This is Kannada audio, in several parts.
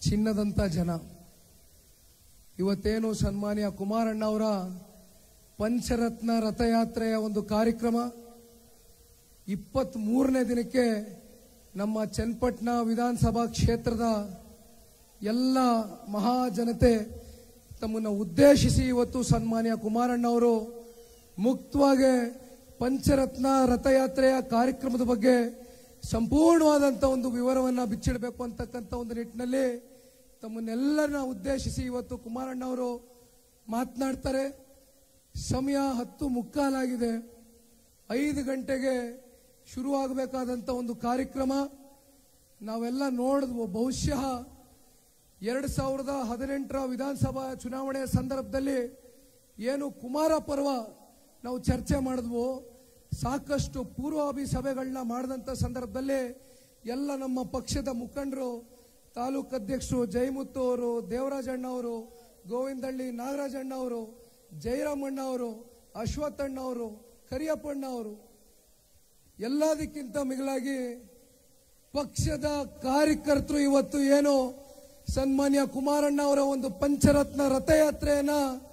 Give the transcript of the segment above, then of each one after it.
ಚಿನ್ನದಂತ ಜನ ಇವತ್ತೇನು ಸನ್ಮಾನ್ಯ ಕುಮಾರಣ್ಣ ಅವರ ಪಂಚರತ್ನ ರಥಯಾತ್ರೆಯ ಒಂದು ಕಾರ್ಯಕ್ರಮ ಇಪ್ಪತ್ತ್ ಮೂರನೇ ದಿನಕ್ಕೆ ನಮ್ಮ ಚನ್ನಪಟ್ಟಣ ವಿಧಾನಸಭಾ ಕ್ಷೇತ್ರದ ಎಲ್ಲ ಮಹಾಜನತೆ ತಮ್ಮನ್ನು ಉದ್ದೇಶಿಸಿ ಇವತ್ತು ಸನ್ಮಾನ್ಯ ಕುಮಾರಣ್ಣ ಅವರು ಮುಕ್ತವಾಗಿ ಪಂಚರತ್ನ ರಥಯಾತ್ರೆಯ ಕಾರ್ಯಕ್ರಮದ ಬಗ್ಗೆ ಸಂಪೂರ್ಣವಾದಂಥ ಒಂದು ವಿವರವನ್ನು ಬಿಚ್ಚಿಡಬೇಕು ಅಂತಕ್ಕಂಥ ಒಂದು ನಿಟ್ಟಿನಲ್ಲಿ ತಮ್ಮನ್ನೆಲ್ಲರನ್ನ ಉದ್ದೇಶಿಸಿ ಇವತ್ತು ಕುಮಾರಣ್ಣ ಅವರು ಮಾತನಾಡ್ತಾರೆ ಸಮಯ ಹತ್ತು ಮುಕ್ಕಾಲಾಗಿದೆ ಐದು ಗಂಟೆಗೆ ಶುರುವಾಗಬೇಕಾದಂಥ ಒಂದು ಕಾರ್ಯಕ್ರಮ ನಾವೆಲ್ಲ ನೋಡಿದ್ವು ಬಹುಶಃ ಎರಡು ಸಾವಿರದ ಹದಿನೆಂಟರ ವಿಧಾನಸಭಾ ಚುನಾವಣೆಯ ಸಂದರ್ಭದಲ್ಲಿ ಏನು ಕುಮಾರ ಪರ್ವ ನಾವು ಚರ್ಚೆ ಮಾಡಿದ್ವು ಸಾಕಷ್ಟು ಪೂರ್ವಾಭಿ ಸಭೆಗಳನ್ನ ಮಾಡಿದಂಥ ಸಂದರ್ಭದಲ್ಲಿ ಎಲ್ಲ ನಮ್ಮ ಪಕ್ಷದ ಮುಖಂಡರು ತಾಲೂಕು ಅಧ್ಯಕ್ಷರು ಜಯಮುತ್ತು ಅವರು ದೇವರಾಜಣ್ಣ ಅವರು ಗೋವಿಂದಳ್ಳಿ ನಾಗರಾಜಣ್ಣ ಅವರು ಜಯರಾಮಣ್ಣ ಅವರು ಅಶ್ವತ್ಥಣ್ಣ ಅವರು ಕರಿಯಪ್ಪಣ್ಣ ಅವರು ಎಲ್ಲದಕ್ಕಿಂತ ಮಿಗಿಲಾಗಿ ಪಕ್ಷದ ಕಾರ್ಯಕರ್ತರು ಇವತ್ತು ಏನು ಸನ್ಮಾನ್ಯ ಕುಮಾರಣ್ಣ ಅವರ ಒಂದು ಪಂಚರತ್ನ ರಥಯಾತ್ರೆಯನ್ನ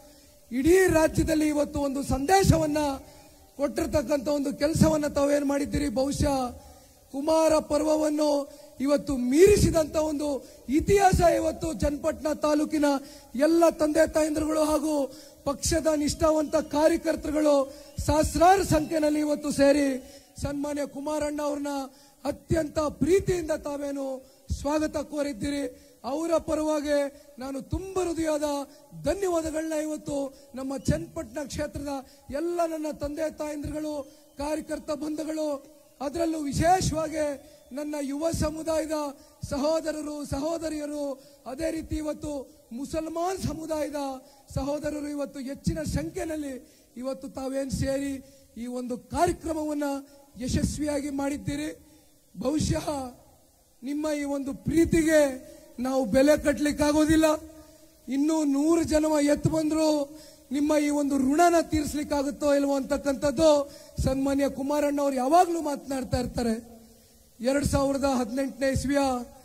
ಇಡೀ ರಾಜ್ಯದಲ್ಲಿ ಇವತ್ತು ಒಂದು ಸಂದೇಶವನ್ನ ಕೊಟ್ಟಿರ್ತಕ್ಕಂಥ ಒಂದು ಕೆಲಸವನ್ನ ತಾವೇನು ಮಾಡಿದ್ದೀರಿ ಬಹುಶಃ ಕುಮಾರ ಪರ್ವವನ್ನು ಇವತ್ತು ಮೀರಿಸಿದಂತ ಒಂದು ಇತಿಹಾಸ ಇವತ್ತು ಚನ್ನಪಟ್ಟಣ ತಾಲೂಕಿನ ಎಲ್ಲ ತಂದೆ ತಾಯಂದ್ರುಗಳು ಹಾಗೂ ಪಕ್ಷದ ನಿಷ್ಠಾವಂತ ಕಾರ್ಯಕರ್ತರುಗಳು ಸಹಸ್ರಾರು ಸಂಖ್ಯೆಯಲ್ಲಿ ಇವತ್ತು ಸೇರಿ ಸನ್ಮಾನ್ಯ ಕುಮಾರಣ್ಣ ಅವ್ರನ್ನ ಅತ್ಯಂತ ಪ್ರೀತಿಯಿಂದ ತಾವೇನು ಸ್ವಾಗತ ಕೋರಿದ್ದೀರಿ ಅವರ ಪರವಾಗಿ ನಾನು ತುಂಬ ಹೃದಯದ ಧನ್ಯವಾದಗಳನ್ನ ಇವತ್ತು ನಮ್ಮ ಚನ್ನಪಟ್ಟಣ ಕ್ಷೇತ್ರದ ಎಲ್ಲ ನನ್ನ ತಂದೆ ತಾಯಂದ್ರುಗಳು ಕಾರ್ಯಕರ್ತ ಬಂಧುಗಳು ಅದರಲ್ಲೂ ವಿಶೇಷವಾಗಿ ನನ್ನ ಯುವ ಸಮುದಾಯದ ಸಹೋದರರು ಸಹೋದರಿಯರು ಅದೇ ರೀತಿ ಇವತ್ತು ಮುಸಲ್ಮಾನ್ ಸಮುದಾಯದ ಸಹೋದರರು ಇವತ್ತು ಹೆಚ್ಚಿನ ಸಂಖ್ಯೆಯಲ್ಲಿ ಇವತ್ತು ತಾವೇನು ಸೇರಿ ಈ ಒಂದು ಕಾರ್ಯಕ್ರಮವನ್ನ ಯಶಸ್ವಿಯಾಗಿ ಮಾಡಿದ್ದೀರಿ ಬಹುಶಃ ನಿಮ್ಮ ಈ ಒಂದು ಪ್ರೀತಿಗೆ ನಾವು ಬೆಲೆ ಕಟ್ಟಲಿಕ್ಕಾಗೋದಿಲ್ಲ ಇನ್ನೂ ನೂರು ಜನ ಎತ್ತು ಬಂದ್ರು ನಿಮ್ಮ ಈ ಒಂದು ಋಣನ ತೀರಿಸ್ಲಿಕ್ಕಾಗುತ್ತೋ ಇಲ್ವೋ ಅಂತಕ್ಕಂಥದ್ದು ಸನ್ಮಾನ್ಯ ಕುಮಾರಣ್ಣ ಅವರು ಯಾವಾಗಲೂ ಮಾತನಾಡ್ತಾ ಇರ್ತಾರೆ ಎರಡ್ ಸಾವಿರದ ಹದಿನೆಂಟನೇ ಇಸ್ವಿಯ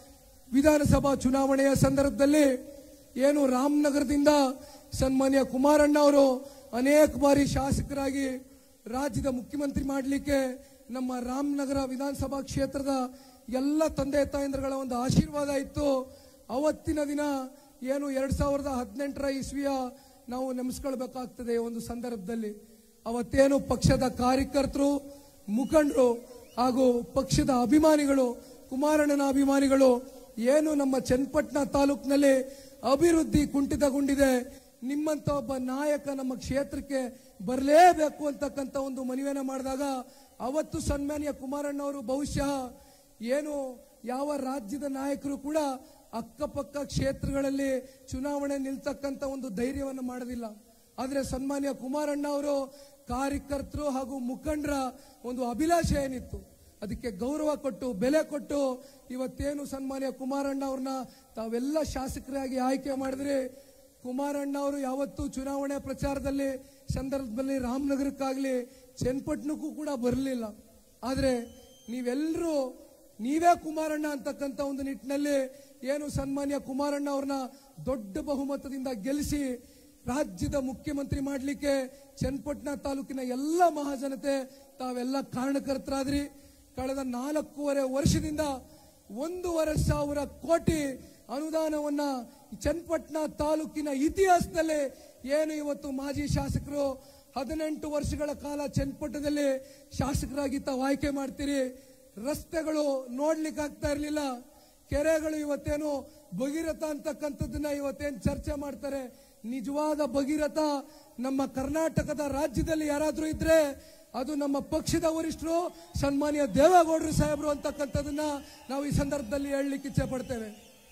ವಿಧಾನಸಭಾ ಚುನಾವಣೆಯ ಸಂದರ್ಭದಲ್ಲಿ ಏನು ರಾಮನಗರದಿಂದ ಸನ್ಮಾನ್ಯ ಕುಮಾರಣ್ಣ ಅವರು ಅನೇಕ ಬಾರಿ ಶಾಸಕರಾಗಿ ರಾಜ್ಯದ ಮುಖ್ಯಮಂತ್ರಿ ಮಾಡಲಿಕ್ಕೆ ನಮ್ಮ ರಾಮನಗರ ವಿಧಾನಸಭಾ ಕ್ಷೇತ್ರದ ಎಲ್ಲ ತಂದೆ ತಾಯಂದ್ರಗಳ ಒಂದು ಆಶೀರ್ವಾದ ಇತ್ತು ಅವತ್ತಿನ ದಿನ ಏನು ಎರಡ್ ಸಾವಿರದ ಹದಿನೆಂಟರ ಇಸ್ವಿಯ ನಾವು ನೆನೆಸ್ಕೊಳ್ಬೇಕಾಗ್ತದೆ ಈ ಒಂದು ಸಂದರ್ಭದಲ್ಲಿ ಅವತ್ತೇನು ಪಕ್ಷದ ಕಾರ್ಯಕರ್ತರು ಮುಖಂಡರು ಹಾಗೂ ಪಕ್ಷದ ಅಭಿಮಾನಿಗಳು ಕುಮಾರಣ್ಣನ ಅಭಿಮಾನಿಗಳು ಏನು ನಮ್ಮ ಚನ್ನಪಟ್ಟಣ ತಾಲೂಕಿನಲ್ಲಿ ಅಭಿವೃದ್ಧಿ ಕುಂಠಿತಗೊಂಡಿದೆ ನಿಮ್ಮಂತ ಒಬ್ಬ ನಾಯಕ ನಮ್ಮ ಕ್ಷೇತ್ರಕ್ಕೆ ಬರಲೇಬೇಕು ಅಂತಕ್ಕಂಥ ಒಂದು ಮನವಿಯನ್ನ ಮಾಡಿದಾಗ ಅವತ್ತು ಸನ್ಮಾನ್ಯ ಕುಮಾರಣ್ಣ ಅವರು ಬಹುಶಃ ಏನು ಯಾವ ರಾಜ್ಯದ ನಾಯಕರು ಕೂಡ ಅಕ್ಕಪಕ್ಕ ಕ್ಷೇತ್ರಗಳಲ್ಲಿ ಚುನಾವಣೆ ನಿಲ್ತಕ್ಕಂಥ ಒಂದು ಧೈರ್ಯವನ್ನು ಮಾಡೋದಿಲ್ಲ ಆದರೆ ಸನ್ಮಾನ್ಯ ಕುಮಾರಣ್ಣ ಅವರು ಕಾರ್ಯಕರ್ತರು ಹಾಗೂ ಮುಖಂಡರ ಒಂದು ಅಭಿಲಾಷೆ ಏನಿತ್ತು ಅದಕ್ಕೆ ಗೌರವ ಕೊಟ್ಟು ಬೆಲೆ ಕೊಟ್ಟು ಇವತ್ತೇನು ಸನ್ಮಾನ್ಯ ಕುಮಾರಣ್ಣ ಅವ್ರನ್ನ ತಾವೆಲ್ಲ ಶಾಸಕರಾಗಿ ಆಯ್ಕೆ ಮಾಡಿದ್ರಿ ಕುಮಾರಣ್ಣ ಅವರು ಯಾವತ್ತೂ ಚುನಾವಣೆ ಪ್ರಚಾರದಲ್ಲಿ ಸಂದರ್ಭದಲ್ಲಿ ರಾಮನಗರಕ್ಕಾಗಲಿ ಚನ್ನಪಟ್ಟಣಕ್ಕೂ ಕೂಡ ಬರಲಿಲ್ಲ ಆದರೆ ನೀವೆಲ್ಲರೂ ನೀವೇ ಕುಮಾರಣ್ಣ ಅಂತಕ್ಕಂಥ ಒಂದು ನಿಟ್ಟಿನಲ್ಲಿ ಏನು ಸನ್ಮಾನ್ಯ ಕುಮಾರಣ್ಣ ಅವ್ರನ್ನ ದೊಡ್ಡ ಬಹುಮತದಿಂದ ಗೆಲ್ಲಿಸಿ ರಾಜ್ಯದ ಮುಖ್ಯಮಂತ್ರಿ ಮಾಡಲಿಕ್ಕೆ ಚನ್ನಪಟ್ಟಣ ತಾಲೂಕಿನ ಎಲ್ಲ ಮಹಾಜನತೆ ತಾವೆಲ್ಲ ಕಾರಣಕರ್ತರಾದ್ರಿ ಕಳೆದ ನಾಲ್ಕೂವರೆ ವರ್ಷದಿಂದ ಒಂದೂವರೆ ಸಾವಿರ ಕೋಟಿ ಅನುದಾನವನ್ನ ಚನ್ನಪಟ್ಟಣ ತಾಲೂಕಿನ ಇತಿಹಾಸದಲ್ಲಿ ಏನು ಇವತ್ತು ಮಾಜಿ ಶಾಸಕರು ಹದಿನೆಂಟು ವರ್ಷಗಳ ಕಾಲ ಚನ್ನಪಟ್ಟಣದಲ್ಲಿ ಶಾಸಕರಾಗಿ ತಾವು ಆಯ್ಕೆ ಮಾಡ್ತೀರಿ ರಸ್ತೆಗಳು ನೋಡ್ಲಿಕ್ಕೆ ಆಗ್ತಾ ಇರಲಿಲ್ಲ ಕೆರೆಗಳು ಇವತ್ತೇನು ಭಗೀರಥ ಅಂತಕ್ಕಂಥದ್ದನ್ನ ಇವತ್ತೇನು ಚರ್ಚೆ ಮಾಡ್ತಾರೆ ನಿಜವಾದ ಭಗೀರಥ ನಮ್ಮ ಕರ್ನಾಟಕದ ರಾಜ್ಯದಲ್ಲಿ ಯಾರಾದ್ರೂ ಇದ್ರೆ ಅದು ನಮ್ಮ ಪಕ್ಷದ ವರಿಷ್ಠರು ಸನ್ಮಾನ್ಯ ದೇವೇಗೌಡರು ಸಾಹೇಬರು ಅಂತಕ್ಕಂಥದ್ದನ್ನ ನಾವು ಈ ಸಂದರ್ಭದಲ್ಲಿ ಹೇಳಲಿಕ್ಕೆ ಇಚ್ಛೆ ಪಡ್ತೇವೆ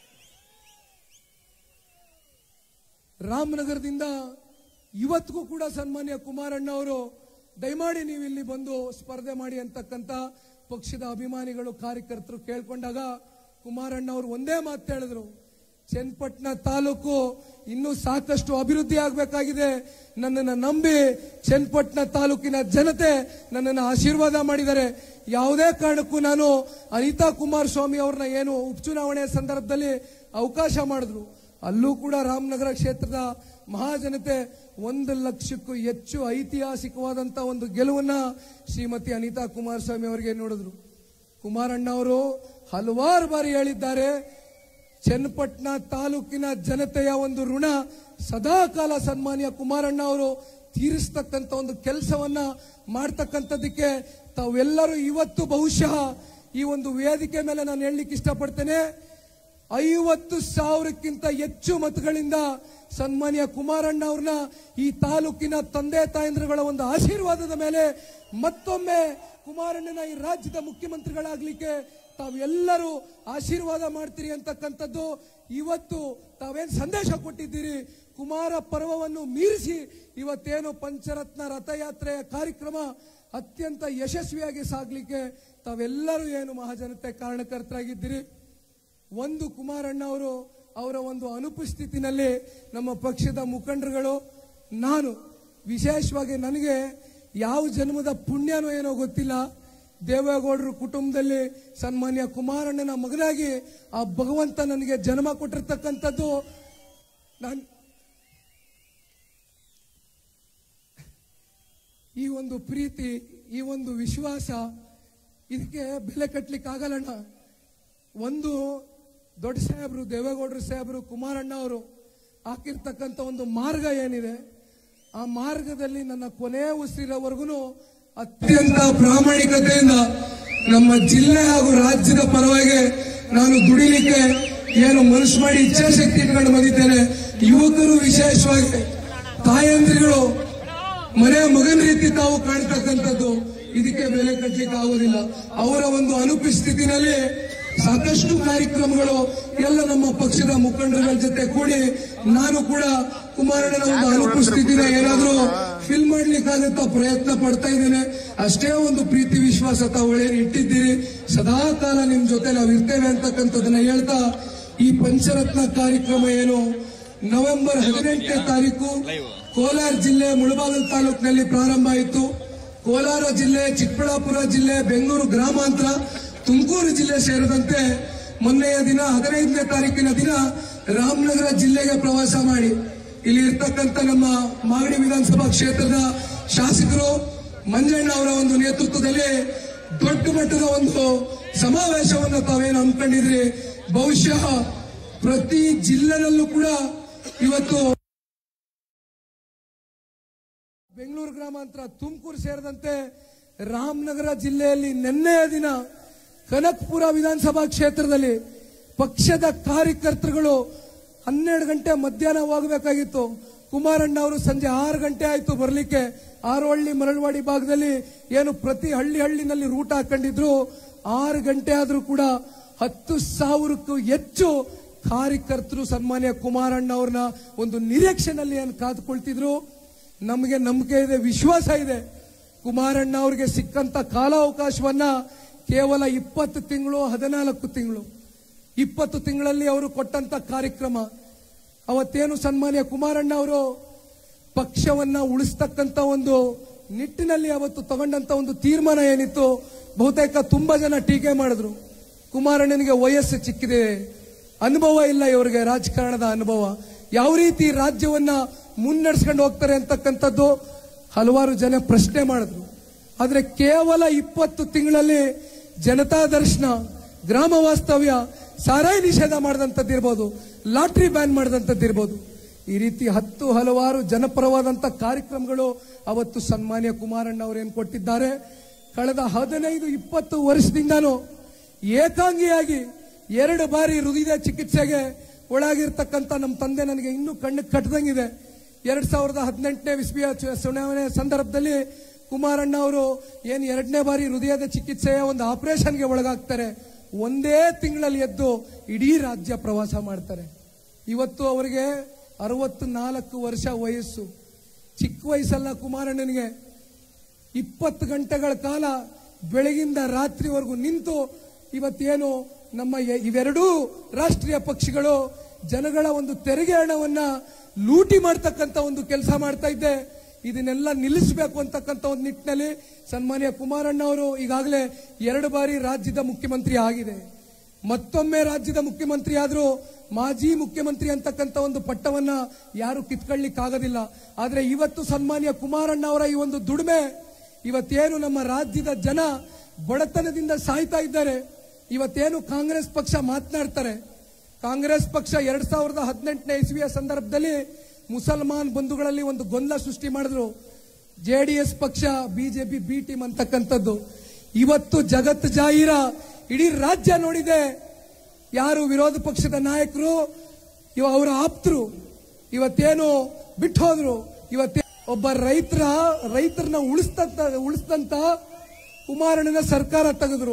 ರಾಮನಗರದಿಂದ ಇವತ್ತಿಗೂ ಕೂಡ ಸನ್ಮಾನ್ಯ ಕುಮಾರಣ್ಣ ಅವರು ದಯಮಾಡಿ ನೀವು ಇಲ್ಲಿ ಬಂದು ಸ್ಪರ್ಧೆ ಮಾಡಿ ಅಂತಕ್ಕಂಥ ಪಕ್ಷದ ಅಭಿಮಾನಿಗಳು ಕಾರ್ಯಕರ್ತರು ಕೇಳ್ಕೊಂಡಾಗ ಕುಮಾರಣ್ಣ ಅವರು ಒಂದೇ ಮಾತು ಹೇಳಿದ್ರು ಚನ್ನಪಟ್ಟಣ ತಾಲೂಕು ಇನ್ನೂ ಸಾಕಷ್ಟು ಅಭಿವೃದ್ಧಿ ಆಗಬೇಕಾಗಿದೆ ನನ್ನನ್ನು ನಂಬಿ ಚನ್ನಪಟ್ಟಣ ತಾಲೂಕಿನ ಜನತೆ ನನ್ನನ್ನು ಆಶೀರ್ವಾದ ಮಾಡಿದ್ದಾರೆ ಯಾವುದೇ ಕಾರಣಕ್ಕೂ ನಾನು ಅನಿತಾ ಕುಮಾರಸ್ವಾಮಿ ಅವ್ರನ್ನ ಏನು ಉಪಚುನಾವಣೆ ಸಂದರ್ಭದಲ್ಲಿ ಅವಕಾಶ ಮಾಡಿದ್ರು ಅಲ್ಲೂ ಕೂಡ ರಾಮನಗರ ಕ್ಷೇತ್ರದ ಮಹಾಜನತೆ ಒಂದು ಲಕ್ಷಕ್ಕೂ ಹೆಚ್ಚು ಐತಿಹಾಸಿಕವಾದಂತ ಒಂದು ಗೆಲುವನ್ನ ಶ್ರೀಮತಿ ಅನಿತಾ ಕುಮಾರಸ್ವಾಮಿ ಅವರಿಗೆ ನೋಡಿದ್ರು ಕುಮಾರಣ್ಣ ಅವರು ಹಲವಾರು ಬಾರಿ ಹೇಳಿದ್ದಾರೆ ಚನ್ನಪಟ್ಟಣ ತಾಲೂಕಿನ ಜನತೆಯ ಒಂದು ಋಣ ಸದಾ ಕಾಲ ಸನ್ಮಾನ್ಯ ಕುಮಾರಣ್ಣ ಅವರು ತೀರಿಸ್ತಕ್ಕಂಥ ಒಂದು ಕೆಲಸವನ್ನ ಮಾಡ್ತಕ್ಕಂಥದ್ದಕ್ಕೆ ತಾವೆಲ್ಲರೂ ಇವತ್ತು ಬಹುಶಃ ಈ ಒಂದು ವೇದಿಕೆ ಮೇಲೆ ನಾನು ಹೇಳಲಿಕ್ಕೆ ಇಷ್ಟಪಡ್ತೇನೆ ಐವತ್ತು ಸಾವಿರಕ್ಕಿಂತ ಹೆಚ್ಚು ಮತಗಳಿಂದ ಸನ್ಮಾನ್ಯ ಕುಮಾರಣ್ಣ ಅವ್ರನ್ನ ಈ ತಾಲೂಕಿನ ತಂದೆ ತಾಯಂದ್ರಗಳ ಒಂದು ಆಶೀರ್ವಾದದ ಮೇಲೆ ಮತ್ತೊಮ್ಮೆ ಕುಮಾರಣ್ಣನ ಈ ರಾಜ್ಯದ ಮುಖ್ಯಮಂತ್ರಿಗಳಾಗ್ಲಿಕ್ಕೆ ತಾವೆಲ್ಲರೂ ಆಶೀರ್ವಾದ ಮಾಡ್ತೀರಿ ಅಂತಕ್ಕಂಥದ್ದು ಇವತ್ತು ತಾವೇನ್ ಸಂದೇಶ ಕೊಟ್ಟಿದ್ದೀರಿ ಕುಮಾರ ಪರ್ವವನ್ನು ಮೀರಿಸಿ ಇವತ್ತೇನು ಪಂಚರತ್ನ ರಥಯಾತ್ರೆಯ ಕಾರ್ಯಕ್ರಮ ಅತ್ಯಂತ ಯಶಸ್ವಿಯಾಗಿ ಸಾಗ್ಲಿಕ್ಕೆ ತಾವೆಲ್ಲರೂ ಏನು ಮಹಾಜನತೆ ಕಾರಣಕರ್ತರಾಗಿದ್ದೀರಿ ಒಂದು ಕುಮಾರಣ್ಣ ಅವರು ಅವರ ಒಂದು ಅನುಪಸ್ಥಿತಿನಲ್ಲಿ ನಮ್ಮ ಪಕ್ಷದ ಮುಖಂಡರುಗಳು ನಾನು ವಿಶೇಷವಾಗಿ ನನಗೆ ಯಾವ ಜನ್ಮದ ಪುಣ್ಯನೋ ಏನೋ ಗೊತ್ತಿಲ್ಲ ದೇವೇಗೌಡರ ಕುಟುಂಬದಲ್ಲಿ ಸನ್ಮಾನ್ಯ ಕುಮಾರಣ್ಣನ ಮಗನಾಗಿ ಆ ಭಗವಂತ ನನಗೆ ಜನ್ಮ ಕೊಟ್ಟಿರ್ತಕ್ಕಂಥದ್ದು ನಾನು ಈ ಒಂದು ಪ್ರೀತಿ ಈ ಒಂದು ವಿಶ್ವಾಸ ಇದಕ್ಕೆ ಬೆಲೆ ಕಟ್ಟಲಿಕ್ಕೆ ಆಗಲ್ಲಣ್ಣ ಒಂದು ದೊಡ್ಡ ಸಾಹೇಬರು ದೇವೇಗೌಡರು ಸಾಹೇಬರು ಕುಮಾರಣ್ಣ ಅವರು ಹಾಕಿರ್ತಕ್ಕಂಥ ಒಂದು ಮಾರ್ಗ ಏನಿದೆ ಆ ಮಾರ್ಗದಲ್ಲಿ ನನ್ನ ಕೊನೆ ಉಸಿರವರೆಗೂ ಅತ್ಯಂತ ಪ್ರಾಮಾಣಿಕತೆಯಿಂದ ನಮ್ಮ ಜಿಲ್ಲೆ ಹಾಗೂ ರಾಜ್ಯದ ಪರವಾಗಿ ನಾನು ದುಡಿಲಿಕ್ಕೆ ಏನು ಮನಸ್ಸು ಮಾಡಿ ಇಚ್ಛಾಶಕ್ತಿ ಇಟ್ಕೊಂಡು ಬಂದಿದ್ದೇನೆ ಯುವಕರು ವಿಶೇಷವಾಗಿ ತಾಯಂದ್ರಿಗಳು ಮನೆ ಮಗನ ರೀತಿ ತಾವು ಕಾಣ್ತಕ್ಕಂಥದ್ದು ಇದಕ್ಕೆ ಬೆಲೆ ಕಟ್ಟಲಿಕ್ಕೆ ಆಗೋದಿಲ್ಲ ಅವರ ಒಂದು ಅನುಪಸ್ಥಿತಿನಲ್ಲಿ ಸಾಕಷ್ಟು ಕಾರ್ಯಕ್ರಮಗಳು ಎಲ್ಲ ನಮ್ಮ ಪಕ್ಷದ ಮುಖಂಡರುಗಳ ಜೊತೆ ಕೂಡಿ ನಾನು ಕೂಡ ಕುಮಾರಣ್ಣನ ಒಂದು ಅನುಪಸ್ಥಿತಿನ ಏನಾದ್ರೂ ಫಿಲ್ ಮಾಡ್ಲಿಕ್ಕಾಗತ್ತ ಪ್ರಯತ್ನ ಪಡ್ತಾ ಇದ್ದೇನೆ ಅಷ್ಟೇ ಒಂದು ಪ್ರೀತಿ ವಿಶ್ವಾಸ ತಾವು ಏನು ಇಟ್ಟಿದ್ದೀರಿ ಸದಾ ಕಾಲ ನಿಮ್ ಜೊತೆ ನಾವು ಇರ್ತೇವೆ ಅಂತಕ್ಕಂಥದ್ದನ್ನ ಹೇಳ್ತಾ ಈ ಪಂಚರತ್ನ ಕಾರ್ಯಕ್ರಮ ಏನು ನವೆಂಬರ್ ಹದಿನೆಂಟನೇ ತಾರೀಕು ಕೋಲಾರ ಜಿಲ್ಲೆ ಮುಳಬಾಗಲ್ ತಾಲೂಕಿನಲ್ಲಿ ಪ್ರಾರಂಭ ಆಯಿತು ಕೋಲಾರ ಜಿಲ್ಲೆ ಚಿಕ್ಕಬಳ್ಳಾಪುರ ಜಿಲ್ಲೆ ಬೆಂಗಳೂರು ಗ್ರಾಮಾಂತರ ತುಮಕೂರು ಜಿಲ್ಲೆ ಸೇರಿದಂತೆ ಮೊನ್ನೆಯ ದಿನ ಹದಿನೈದನೇ ತಾರೀಕಿನ ದಿನ ರಾಮನಗರ ಜಿಲ್ಲೆಗೆ ಪ್ರವಾಸ ಮಾಡಿ ಇಲ್ಲಿ ಇರ್ತಕ್ಕಂಥ ನಮ್ಮ ಮಾಗಡಿ ವಿಧಾನಸಭಾ ಕ್ಷೇತ್ರದ ಶಾಸಕರು ಮಂಜಣ್ಣ ಅವರ ಒಂದು ನೇತೃತ್ವದಲ್ಲಿ ದೊಡ್ಡ ಮಟ್ಟದ ಒಂದು ಸಮಾವೇಶವನ್ನು ತಾವೇನು ಅನ್ಕೊಂಡಿದ್ರಿ ಬಹುಶಃ ಪ್ರತಿ ಜಿಲ್ಲೆನಲ್ಲೂ ಕೂಡ ಇವತ್ತು ಬೆಂಗಳೂರು ಗ್ರಾಮಾಂತರ ತುಮಕೂರು ಸೇರಿದಂತೆ ರಾಮನಗರ ಜಿಲ್ಲೆಯಲ್ಲಿ ನಿನ್ನೆಯ ದಿನ ಕನಕ್ಪುರ ವಿಧಾನಸಭಾ ಕ್ಷೇತ್ರದಲ್ಲಿ ಪಕ್ಷದ ಕಾರ್ಯಕರ್ತರುಗಳು ಹನ್ನೆರಡು ಗಂಟೆ ಮಧ್ಯಾಹ್ನ ಹೋಗಬೇಕಾಗಿತ್ತು ಕುಮಾರಣ್ಣ ಅವರು ಸಂಜೆ ಆರು ಗಂಟೆ ಆಯ್ತು ಬರಲಿಕ್ಕೆ ಆರೋಹಳ್ಳಿ ಮರಳವಾಡಿ ಭಾಗದಲ್ಲಿ ಏನು ಪ್ರತಿ ಹಳ್ಳಿ ಹಳ್ಳಿನಲ್ಲಿ ರೂಟ್ ಹಾಕೊಂಡಿದ್ರು ಆರು ಗಂಟೆ ಆದ್ರೂ ಕೂಡ ಹತ್ತು ಸಾವಿರಕ್ಕೂ ಹೆಚ್ಚು ಕಾರ್ಯಕರ್ತರು ಸನ್ಮಾನ್ಯ ಕುಮಾರಣ್ಣ ಅವ್ರನ್ನ ಒಂದು ನಿರೀಕ್ಷೆನಲ್ಲಿ ಏನು ಕಾದುಕೊಳ್ತಿದ್ರು ನಮಗೆ ನಂಬಿಕೆ ಇದೆ ವಿಶ್ವಾಸ ಇದೆ ಕುಮಾರಣ್ಣ ಅವ್ರಿಗೆ ಸಿಕ್ಕಂತ ಕಾಲಾವಕಾಶವನ್ನ ಕೇವಲ ಇಪ್ಪತ್ತು ತಿಂಗಳು ಹದಿನಾಲ್ಕು ತಿಂಗಳು ಇಪ್ಪತ್ತು ತಿಂಗಳಲ್ಲಿ ಅವರು ಕೊಟ್ಟಂತ ಕಾರ್ಯಕ್ರಮ ಅವತ್ತೇನು ಸನ್ಮಾನ್ಯ ಕುಮಾರಣ್ಣ ಅವರು ಪಕ್ಷವನ್ನ ಉಳಿಸ್ತಕ್ಕಂತ ಒಂದು ನಿಟ್ಟಿನಲ್ಲಿ ಅವತ್ತು ತಗೊಂಡಂತ ಒಂದು ತೀರ್ಮಾನ ಏನಿತ್ತು ಬಹುತೇಕ ತುಂಬಾ ಜನ ಟೀಕೆ ಮಾಡಿದ್ರು ಕುಮಾರಣ್ಣನಿಗೆ ವಯಸ್ಸು ಚಿಕ್ಕಿದೆ ಅನುಭವ ಇಲ್ಲ ಇವರಿಗೆ ರಾಜಕಾರಣದ ಅನುಭವ ಯಾವ ರೀತಿ ರಾಜ್ಯವನ್ನ ಮುನ್ನಡೆಸ್ಕೊಂಡು ಹೋಗ್ತಾರೆ ಅಂತಕ್ಕಂಥದ್ದು ಹಲವಾರು ಜನ ಪ್ರಶ್ನೆ ಮಾಡಿದ್ರು ಆದ್ರೆ ಕೇವಲ ಇಪ್ಪತ್ತು ತಿಂಗಳಲ್ಲಿ ಜನತಾ ದರ್ಶನ ಗ್ರಾಮ ವಾಸ್ತವ್ಯ ಸಾರಾಯಿ ನಿಷೇಧ ಮಾಡಿದಂಥದ್ದಿರ್ಬೋದು ಲಾಟ್ರಿ ಬ್ಯಾನ್ ಮಾಡಿದಂಥದ್ದಿರ್ಬೋದು ಈ ರೀತಿ ಹತ್ತು ಹಲವಾರು ಜನಪರವಾದಂತ ಕಾರ್ಯಕ್ರಮಗಳು ಅವತ್ತು ಸನ್ಮಾನ್ಯ ಕುಮಾರಣ್ಣ ಅವರೇನು ಕೊಟ್ಟಿದ್ದಾರೆ ಕಳೆದ ಹದಿನೈದು ಇಪ್ಪತ್ತು ವರ್ಷದಿಂದನೂ ಏಕಾಂಗಿಯಾಗಿ ಎರಡು ಬಾರಿ ಹೃದಯ ಚಿಕಿತ್ಸೆಗೆ ಒಳಗಿರ್ತಕ್ಕಂಥ ನಮ್ಮ ತಂದೆ ನನಗೆ ಇನ್ನೂ ಕಣ್ಣು ಕಟ್ಟದಂಗಿದೆ ಎರಡ್ ಸಾವಿರದ ಹದಿನೆಂಟನೇ ವಿಸ್ವಿಯ ಚು- ಚುನಾವಣೆ ಸಂದರ್ಭದಲ್ಲಿ ಕುಮಾರಣ್ಣ ಅವರು ಏನು ಎರಡನೇ ಬಾರಿ ಹೃದಯದ ಚಿಕಿತ್ಸೆಯ ಒಂದು ಆಪರೇಷನ್ಗೆ ಒಳಗಾಗ್ತಾರೆ ಒಂದೇ ತಿಂಗಳಲ್ಲಿ ಎದ್ದು ಇಡೀ ರಾಜ್ಯ ಪ್ರವಾಸ ಮಾಡ್ತಾರೆ ಇವತ್ತು ಅವರಿಗೆ ಅರವತ್ತು ನಾಲ್ಕು ವರ್ಷ ವಯಸ್ಸು ಚಿಕ್ಕ ವಯಸ್ಸಲ್ಲ ಕುಮಾರಣ್ಣನಿಗೆ ಇಪ್ಪತ್ತು ಗಂಟೆಗಳ ಕಾಲ ಬೆಳಗಿಂದ ರಾತ್ರಿವರೆಗೂ ನಿಂತು ಇವತ್ತೇನು ನಮ್ಮ ಎ- ಇವೆರಡೂ ರಾಷ್ಟ್ರೀಯ ಪಕ್ಷಗಳು ಜನಗಳ ಒಂದು ತೆರಿಗೆ ಹಣವನ್ನ ಲೂಟಿ ಮಾಡ್ತಕ್ಕಂತ ಒಂದು ಕೆಲಸ ಮಾಡ್ತಾ ಇದ್ದೆ ಇದನ್ನೆಲ್ಲ ನಿಲ್ಲಿಸಬೇಕು ಅಂತಕ್ಕಂಥ ಒಂದು ನಿಟ್ಟಿನಲ್ಲಿ ಸನ್ಮಾನ್ಯ ಕುಮಾರಣ್ಣ ಅವರು ಈಗಾಗಲೇ ಎರಡು ಬಾರಿ ರಾಜ್ಯದ ಮುಖ್ಯಮಂತ್ರಿ ಆಗಿದೆ ಮತ್ತೊಮ್ಮೆ ರಾಜ್ಯದ ಮುಖ್ಯಮಂತ್ರಿ ಆದ್ರೂ ಮಾಜಿ ಮುಖ್ಯಮಂತ್ರಿ ಅಂತಕ್ಕಂಥ ಒಂದು ಪಟ್ಟವನ್ನ ಯಾರು ಕಿತ್ಕೊಳ್ಳಿಕ್ಕಾಗೋದಿಲ್ಲ ಆದ್ರೆ ಇವತ್ತು ಸನ್ಮಾನ್ಯ ಕುಮಾರಣ್ಣ ಅವರ ಈ ಒಂದು ದುಡಿಮೆ ಇವತ್ತೇನು ನಮ್ಮ ರಾಜ್ಯದ ಜನ ಬಡತನದಿಂದ ಸಾಯ್ತಾ ಇದ್ದಾರೆ ಇವತ್ತೇನು ಕಾಂಗ್ರೆಸ್ ಪಕ್ಷ ಮಾತನಾಡ್ತಾರೆ ಕಾಂಗ್ರೆಸ್ ಪಕ್ಷ ಎರಡ್ ಸಾವಿರದ ಹದಿನೆಂಟನೇ ಇಸ್ವಿಯ ಸಂದರ್ಭದಲ್ಲಿ ಮುಸಲ್ಮಾನ್ ಬಂಧುಗಳಲ್ಲಿ ಒಂದು ಗೊಂದಲ ಸೃಷ್ಟಿ ಮಾಡಿದ್ರು ಜೆಡಿಎಸ್ ಪಕ್ಷ ಬಿಜೆಪಿ ಬಿ ಟೀಮ್ ಅಂತಕ್ಕಂಥದ್ದು ಇವತ್ತು ಜಗತ್ ಜಾಹೀರ ಇಡೀ ರಾಜ್ಯ ನೋಡಿದೆ ಯಾರು ವಿರೋಧ ಪಕ್ಷದ ನಾಯಕರು ಇವ ಅವರ ಆಪ್ತರು ಇವತ್ತೇನು ಬಿಟ್ಟು ಹೋದ್ರು ಇವತ್ತೇ ಒಬ್ಬ ರೈತರ ರೈತರನ್ನ ಉಳಿಸ್ತಂತ ಉಳಿಸ್ತಂತ ಕುಮಾರಣ್ಣನ ಸರ್ಕಾರ ತೆಗೆದ್ರು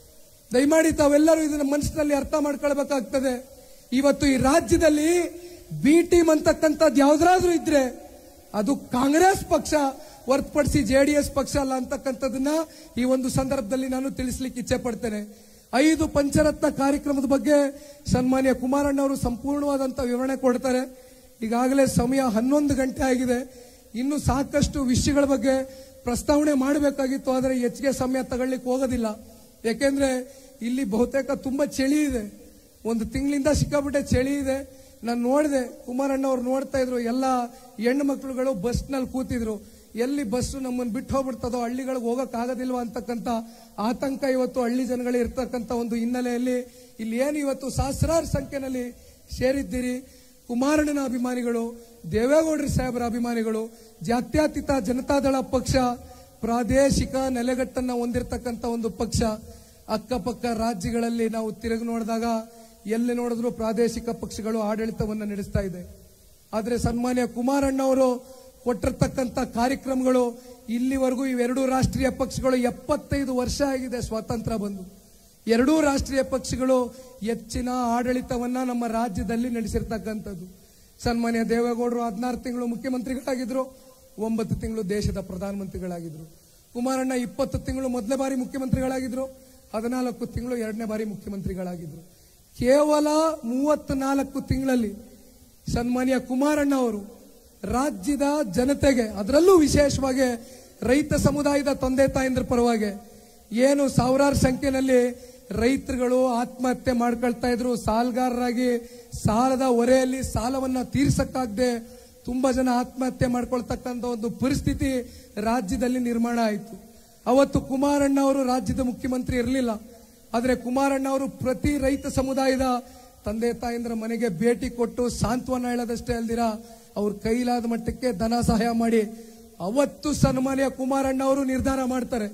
ದಯಮಾಡಿ ತಾವೆಲ್ಲರೂ ಇದನ್ನ ಮನಸ್ಸಿನಲ್ಲಿ ಅರ್ಥ ಮಾಡ್ಕೊಳ್ಬೇಕಾಗ್ತದೆ ಇವತ್ತು ಈ ರಾಜ್ಯದಲ್ಲಿ ಬಿ ಟೀಮ್ ಅಂತಕ್ಕಂಥದ್ದು ಯಾವ್ದಾದ್ರೂ ಇದ್ರೆ ಅದು ಕಾಂಗ್ರೆಸ್ ಪಕ್ಷ ಹೊರತುಪಡಿಸಿ ಜೆಡಿಎಸ್ ಪಕ್ಷ ಅಲ್ಲ ಅಂತಕ್ಕಂಥದ್ದನ್ನ ಈ ಒಂದು ಸಂದರ್ಭದಲ್ಲಿ ನಾನು ತಿಳಿಸ್ಲಿಕ್ಕೆ ಇಚ್ಛೆ ಪಡ್ತೇನೆ ಐದು ಪಂಚರತ್ನ ಕಾರ್ಯಕ್ರಮದ ಬಗ್ಗೆ ಸನ್ಮಾನ್ಯ ಕುಮಾರಣ್ಣ ಅವರು ಸಂಪೂರ್ಣವಾದಂತ ವಿವರಣೆ ಕೊಡ್ತಾರೆ ಈಗಾಗಲೇ ಸಮಯ ಹನ್ನೊಂದು ಗಂಟೆ ಆಗಿದೆ ಇನ್ನು ಸಾಕಷ್ಟು ವಿಷಯಗಳ ಬಗ್ಗೆ ಪ್ರಸ್ತಾವನೆ ಮಾಡಬೇಕಾಗಿತ್ತು ಆದರೆ ಹೆಚ್ಚಿಗೆ ಸಮಯ ತಗೊಳ್ಳಿಕ್ಕೆ ಹೋಗೋದಿಲ್ಲ ಯಾಕೆಂದ್ರೆ ಇಲ್ಲಿ ಬಹುತೇಕ ತುಂಬಾ ಚಳಿ ಇದೆ ಒಂದು ತಿಂಗಳಿಂದ ಸಿಕ್ಕಾಪಟ್ಟೆ ಚಳಿ ಇದೆ ನಾನು ನೋಡಿದೆ ಕುಮಾರಣ್ಣ ಅವ್ರು ನೋಡ್ತಾ ಇದ್ರು ಎಲ್ಲ ಹೆಣ್ಣು ಮಕ್ಕಳುಗಳು ಬಸ್ನಲ್ಲಿ ಕೂತಿದ್ರು ಎಲ್ಲಿ ಬಸ್ ನಮ್ಮನ್ನು ಬಿಟ್ಟು ಹೋಗ್ಬಿಡ್ತದೋ ಹಳ್ಳಿಗಳಿಗೆ ಹೋಗಕ್ ಆಗೋದಿಲ್ವಾ ಅಂತಕ್ಕಂಥ ಆತಂಕ ಇವತ್ತು ಹಳ್ಳಿ ಜನಗಳು ಇರ್ತಕ್ಕಂಥ ಒಂದು ಹಿನ್ನೆಲೆಯಲ್ಲಿ ಇಲ್ಲಿ ಏನು ಇವತ್ತು ಸಹಸ್ರಾರು ಸಂಖ್ಯೆನಲ್ಲಿ ಸೇರಿದ್ದೀರಿ ಕುಮಾರಣ್ಣನ ಅಭಿಮಾನಿಗಳು ದೇವೇಗೌಡರ ಸಾಹೇಬರ ಅಭಿಮಾನಿಗಳು ಜಾತ್ಯತೀತ ಜನತಾದಳ ಪಕ್ಷ ಪ್ರಾದೇಶಿಕ ನೆಲೆಗಟ್ಟನ್ನ ಹೊಂದಿರತಕ್ಕಂಥ ಒಂದು ಪಕ್ಷ ಅಕ್ಕಪಕ್ಕ ರಾಜ್ಯಗಳಲ್ಲಿ ನಾವು ತಿರುಗಿ ನೋಡಿದಾಗ ಎಲ್ಲಿ ನೋಡಿದ್ರು ಪ್ರಾದೇಶಿಕ ಪಕ್ಷಗಳು ಆಡಳಿತವನ್ನು ನಡೆಸ್ತಾ ಇದೆ ಆದ್ರೆ ಸನ್ಮಾನ್ಯ ಕುಮಾರಣ್ಣ ಅವರು ಕೊಟ್ಟಿರ್ತಕ್ಕಂಥ ಕಾರ್ಯಕ್ರಮಗಳು ಇಲ್ಲಿವರೆಗೂ ಇವೆರಡೂ ರಾಷ್ಟ್ರೀಯ ಪಕ್ಷಗಳು ಎಪ್ಪತ್ತೈದು ವರ್ಷ ಆಗಿದೆ ಸ್ವಾತಂತ್ರ್ಯ ಬಂದು ಎರಡೂ ರಾಷ್ಟ್ರೀಯ ಪಕ್ಷಗಳು ಹೆಚ್ಚಿನ ಆಡಳಿತವನ್ನ ನಮ್ಮ ರಾಜ್ಯದಲ್ಲಿ ನಡೆಸಿರ್ತಕ್ಕಂಥದ್ದು ಸನ್ಮಾನ್ಯ ದೇವೇಗೌಡರು ಹದಿನಾರು ತಿಂಗಳು ಮುಖ್ಯಮಂತ್ರಿಗಳಾಗಿದ್ರು ಒಂಬತ್ತು ತಿಂಗಳು ದೇಶದ ಪ್ರಧಾನಮಂತ್ರಿಗಳಾಗಿದ್ರು ಕುಮಾರಣ್ಣ ಇಪ್ಪತ್ತು ತಿಂಗಳು ಮೊದಲನೇ ಬಾರಿ ಮುಖ್ಯಮಂತ್ರಿಗಳಾಗಿದ್ರು ಹದಿನಾಲ್ಕು ತಿಂಗಳು ಎರಡನೇ ಬಾರಿ ಮುಖ್ಯಮಂತ್ರಿಗಳಾಗಿದ್ರು ಕೇವಲ ಮೂವತ್ನಾಲ್ಕು ತಿಂಗಳಲ್ಲಿ ಸನ್ಮಾನ್ಯ ಕುಮಾರಣ್ಣ ಅವರು ರಾಜ್ಯದ ಜನತೆಗೆ ಅದರಲ್ಲೂ ವಿಶೇಷವಾಗಿ ರೈತ ಸಮುದಾಯದ ತಂದೆ ತಾಯಂದ್ರ ಪರವಾಗಿ ಏನು ಸಾವಿರಾರು ಸಂಖ್ಯೆಯಲ್ಲಿ ರೈತರುಗಳು ಆತ್ಮಹತ್ಯೆ ಮಾಡ್ಕೊಳ್ತಾ ಇದ್ರು ಸಾಲಗಾರರಾಗಿ ಸಾಲದ ಹೊರೆಯಲ್ಲಿ ಸಾಲವನ್ನ ತೀರ್ಸಕ್ಕಾಗದೆ ತುಂಬಾ ಜನ ಆತ್ಮಹತ್ಯೆ ಮಾಡ್ಕೊಳ್ತಕ್ಕಂಥ ಒಂದು ಪರಿಸ್ಥಿತಿ ರಾಜ್ಯದಲ್ಲಿ ನಿರ್ಮಾಣ ಆಯಿತು ಅವತ್ತು ಕುಮಾರಣ್ಣ ಅವರು ರಾಜ್ಯದ ಮುಖ್ಯಮಂತ್ರಿ ಇರಲಿಲ್ಲ ಆದರೆ ಕುಮಾರಣ್ಣ ಅವರು ಪ್ರತಿ ರೈತ ಸಮುದಾಯದ ತಂದೆ ತಾಯಂದ್ರ ಮನೆಗೆ ಭೇಟಿ ಕೊಟ್ಟು ಸಾಂತ್ವನ ಹೇಳೋದಷ್ಟೇ ಅಲ್ದಿರ ಅವ್ರ ಕೈಲಾದ ಮಟ್ಟಕ್ಕೆ ಧನ ಸಹಾಯ ಮಾಡಿ ಅವತ್ತು ಸನ್ಮಾನ್ಯ ಕುಮಾರಣ್ಣ ಅವರು ನಿರ್ಧಾರ ಮಾಡ್ತಾರೆ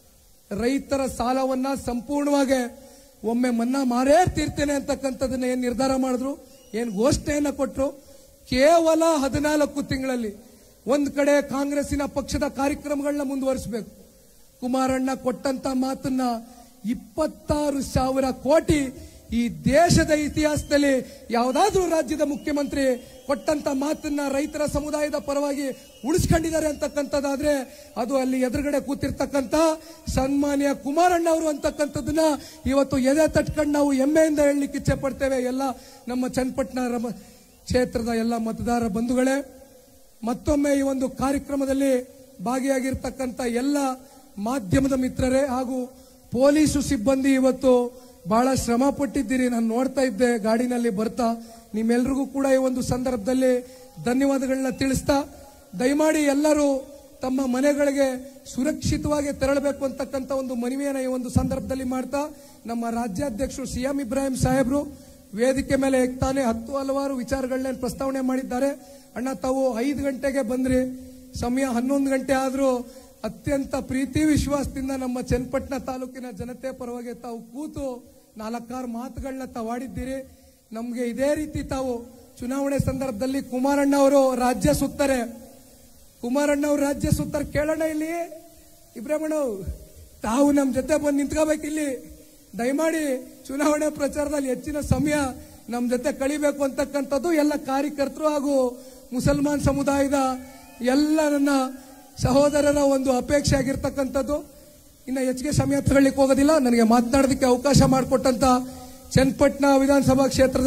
ರೈತರ ಸಾಲವನ್ನ ಸಂಪೂರ್ಣವಾಗಿ ಒಮ್ಮೆ ಮನ್ನಾ ಮಾಡೇ ತೀರ್ತೇನೆ ಅಂತಕ್ಕಂಥದನ್ನ ಏನ್ ನಿರ್ಧಾರ ಮಾಡಿದ್ರು ಏನ್ ಘೋಷಣೆಯನ್ನ ಕೊಟ್ರು ಕೇವಲ ಹದಿನಾಲ್ಕು ತಿಂಗಳಲ್ಲಿ ಒಂದ್ ಕಡೆ ಕಾಂಗ್ರೆಸ್ಸಿನ ಪಕ್ಷದ ಕಾರ್ಯಕ್ರಮಗಳನ್ನ ಮುಂದುವರಿಸಬೇಕು ಕುಮಾರಣ್ಣ ಕೊಟ್ಟಂತ ಮಾತನ್ನ ಇಪ್ಪತ್ತಾರು ಸಾವಿರ ಕೋಟಿ ಈ ದೇಶದ ಇತಿಹಾಸದಲ್ಲಿ ಯಾವುದಾದ್ರೂ ರಾಜ್ಯದ ಮುಖ್ಯಮಂತ್ರಿ ಕೊಟ್ಟಂತ ಮಾತನ್ನ ರೈತರ ಸಮುದಾಯದ ಪರವಾಗಿ ಉಳಿಸ್ಕೊಂಡಿದ್ದಾರೆ ಅಂತಕ್ಕಂಥದ್ದಾದ್ರೆ ಅದು ಅಲ್ಲಿ ಎದುರುಗಡೆ ಕೂತಿರ್ತಕ್ಕಂಥ ಸನ್ಮಾನ್ಯ ಕುಮಾರಣ್ಣ ಅವರು ಅಂತಕ್ಕಂಥದ್ದನ್ನ ಇವತ್ತು ಎದೆ ತಟ್ಕೊಂಡು ನಾವು ಹೆಮ್ಮೆಯಿಂದ ಹೇಳಲಿಕ್ಕೆ ಇಚ್ಛೆ ಪಡ್ತೇವೆ ಎಲ್ಲ ನಮ್ಮ ಚನ್ನಪಟ್ಟಣ ರಮ- ಕ್ಷೇತ್ರದ ಎಲ್ಲ ಮತದಾರ ಬಂಧುಗಳೇ ಮತ್ತೊಮ್ಮೆ ಈ ಒಂದು ಕಾರ್ಯಕ್ರಮದಲ್ಲಿ ಭಾಗಿಯಾಗಿರ್ತಕ್ಕಂಥ ಎಲ್ಲ ಮಾಧ್ಯಮದ ಮಿತ್ರರೇ ಹಾಗೂ ಪೊಲೀಸು ಸಿಬ್ಬಂದಿ ಇವತ್ತು ಬಹಳ ಶ್ರಮ ಪಟ್ಟಿದ್ದೀರಿ ನಾನು ನೋಡ್ತಾ ಇದ್ದೆ ಗಾಡಿನಲ್ಲಿ ಬರ್ತಾ ನಿಮ್ಮೆಲ್ರಿಗೂ ಕೂಡ ಈ ಒಂದು ಸಂದರ್ಭದಲ್ಲಿ ಧನ್ಯವಾದಗಳನ್ನ ತಿಳಿಸ್ತಾ ದಯಮಾಡಿ ಎಲ್ಲರೂ ತಮ್ಮ ಮನೆಗಳಿಗೆ ಸುರಕ್ಷಿತವಾಗಿ ತೆರಳಬೇಕು ಅಂತಕ್ಕಂಥ ಒಂದು ಮನವಿಯನ್ನು ಈ ಒಂದು ಸಂದರ್ಭದಲ್ಲಿ ಮಾಡ್ತಾ ನಮ್ಮ ರಾಜ್ಯಾಧ್ಯಕ್ಷರು ಸಿ ಎಂ ಇಬ್ರಾಹಿಂ ಸಾಹೇಬ್ರು ವೇದಿಕೆ ಮೇಲೆ ತಾನೇ ಹತ್ತು ಹಲವಾರು ವಿಚಾರಗಳನ್ನ ಪ್ರಸ್ತಾವನೆ ಮಾಡಿದ್ದಾರೆ ಅಣ್ಣ ತಾವು ಐದು ಗಂಟೆಗೆ ಬಂದ್ರಿ ಸಮಯ ಹನ್ನೊಂದು ಗಂಟೆ ಆದ್ರೂ ಅತ್ಯಂತ ಪ್ರೀತಿ ವಿಶ್ವಾಸದಿಂದ ನಮ್ಮ ಚನ್ನಪಟ್ಟಣ ತಾಲೂಕಿನ ಜನತೆ ಪರವಾಗಿ ತಾವು ಕೂತು ನಾಲ್ಕಾರು ಮಾತುಗಳನ್ನ ತಾವು ಆಡಿದ್ದೀರಿ ನಮ್ಗೆ ಇದೇ ರೀತಿ ತಾವು ಚುನಾವಣೆ ಸಂದರ್ಭದಲ್ಲಿ ಕುಮಾರಣ್ಣ ಅವರು ರಾಜ್ಯ ಸುತ್ತಾರೆ ಕುಮಾರಣ್ಣ ಅವರು ರಾಜ್ಯ ಸುತ್ತಾರೆ ಕೇಳೋಣ ಇಲ್ಲಿ ಇಬ್ರಾಹಿಮಣ್ಣ ತಾವು ನಮ್ಮ ಜೊತೆ ಬಂದು ನಿಂತ್ಕೋಬೇಕು ಇಲ್ಲಿ ದಯಮಾಡಿ ಚುನಾವಣೆ ಪ್ರಚಾರದಲ್ಲಿ ಹೆಚ್ಚಿನ ಸಮಯ ನಮ್ಮ ಜೊತೆ ಕಳಿಬೇಕು ಅಂತಕ್ಕಂಥದ್ದು ಎಲ್ಲ ಕಾರ್ಯಕರ್ತರು ಹಾಗೂ ಮುಸಲ್ಮಾನ್ ಸಮುದಾಯದ ಎಲ್ಲ ನನ್ನ ಸಹೋದರರ ಒಂದು ಅಪೇಕ್ಷೆ ಆಗಿರ್ತಕ್ಕಂಥದ್ದು ಇನ್ನು ಹೆಚ್ಚಿಗೆ ಸಮಯ ತಗೊಳ್ಳಿಕ್ಕೆ ಹೋಗೋದಿಲ್ಲ ನನಗೆ ಮಾತನಾಡೋದಕ್ಕೆ ಅವಕಾಶ ಮಾಡಿಕೊಟ್ಟಂತ ಚನ್ನಪಟ್ಟಣ ವಿಧಾನಸಭಾ ಕ್ಷೇತ್ರದ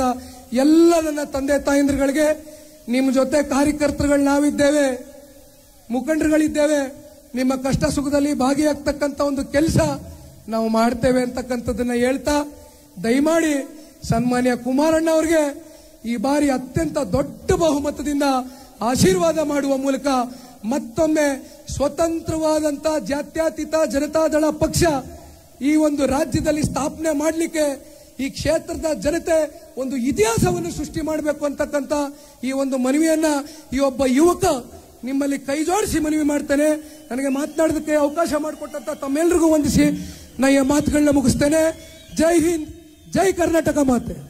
ಎಲ್ಲ ನನ್ನ ತಂದೆ ತಾಯಂದ್ರುಗಳಿಗೆ ನಿಮ್ಮ ಜೊತೆ ಕಾರ್ಯಕರ್ತರುಗಳು ನಾವಿದ್ದೇವೆ ಮುಖಂಡರುಗಳಿದ್ದೇವೆ ನಿಮ್ಮ ಕಷ್ಟ ಸುಖದಲ್ಲಿ ಭಾಗಿಯಾಗ್ತಕ್ಕಂಥ ಒಂದು ಕೆಲಸ ನಾವು ಮಾಡ್ತೇವೆ ಅಂತಕ್ಕಂಥದ್ದನ್ನ ಹೇಳ್ತಾ ದಯಮಾಡಿ ಸನ್ಮಾನ್ಯ ಕುಮಾರಣ್ಣ ಅವರಿಗೆ ಈ ಬಾರಿ ಅತ್ಯಂತ ದೊಡ್ಡ ಬಹುಮತದಿಂದ ಆಶೀರ್ವಾದ ಮಾಡುವ ಮೂಲಕ ಮತ್ತೊಮ್ಮೆ ಸ್ವತಂತ್ರವಾದಂತ ಜಾತ್ಯತೀತ ಜನತಾದಳ ಪಕ್ಷ ಈ ಒಂದು ರಾಜ್ಯದಲ್ಲಿ ಸ್ಥಾಪನೆ ಮಾಡಲಿಕ್ಕೆ ಈ ಕ್ಷೇತ್ರದ ಜನತೆ ಒಂದು ಇತಿಹಾಸವನ್ನು ಸೃಷ್ಟಿ ಮಾಡಬೇಕು ಅಂತಕ್ಕಂಥ ಈ ಒಂದು ಮನವಿಯನ್ನ ಈ ಒಬ್ಬ ಯುವಕ ನಿಮ್ಮಲ್ಲಿ ಕೈ ಜೋಡಿಸಿ ಮನವಿ ಮಾಡ್ತೇನೆ ನನಗೆ ಮಾತನಾಡೋದಕ್ಕೆ ಅವಕಾಶ ಮಾಡಿಕೊಟ್ಟಂತ ತಮ್ಮೆಲ್ಲರಿಗೂ ವಂದಿಸಿ ನಾ ಈ ಮಾತುಗಳನ್ನ ಮುಗಿಸ್ತೇನೆ ಜೈ ಹಿಂದ್ ಜೈ ಕರ್ನಾಟಕ ಮಾತೆ